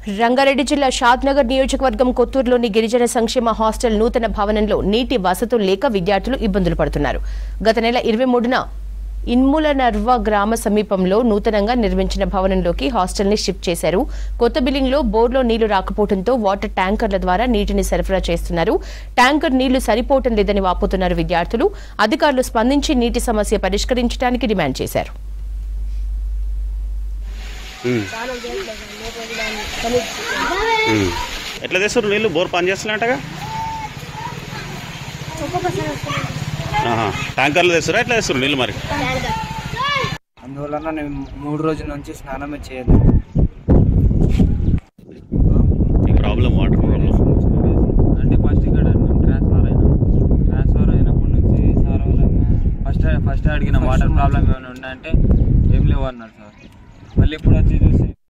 రంగారెడ్డి జిల్లా షాద్నగర్ నియోజకవర్గం కొత్తూరులోని గిరిజన సంక్షేమ హాస్టల్ నూతన భవనంలో నీటి వసతులు లేక విద్యార్థులు ఇబ్బందులు పడుతున్నారు గత నెల ఇరవై మూడున ఇన్ములనర్వ గ్రామ సమీపంలో నూతనంగా నిర్మించిన భవనంలోకి హాస్టల్ ని షిఫ్ట్ చేశారు కొత్త బిల్డింగ్ లో బోర్లో నీళ్లు రాకపోవడంతో వాటర్ ట్యాంకర్ల ద్వారా నీటిని సరఫరా చేస్తున్నారు ట్యాంకర్ నీళ్లు సరిపోవటం లేదని వాపోతున్నారు విద్యార్థులు అధికారులు స్పందించి నీటి సమస్య పరిష్కరించడానికి డిమాండ్ చేశారు ఉమ్. ఉమ్. ఎట్లా తెస్తారు నీళ్ళు బోర్ పని చేస్తున్నట్టుగా ఆహా. ట్యాంకర్లు తెస్తారా ఎట్లా తెస్తారు నీళ్ళు మరి అందువలన నేను మూడు రోజుల నుంచి స్నానమే చేయను ఈ ప్రాబ్లం వాటర్ ప్రాబ్లం అంటే ఫస్ట్ ఇక్కడ మేము ట్రాన్స్ఫర్ అయినాం ట్రాన్స్ఫర్ అయినప్పటి నుంచి సార్ వాళ్ళేమో ఫస్ట్ ఫస్ట్ అడిగిన వాటర్ ప్రాబ్లం ఏమైనా ఉందంటే ఏం లేవు అన్నారు సార్ మళ్ళీ ఇప్పుడు వచ్చి చూసి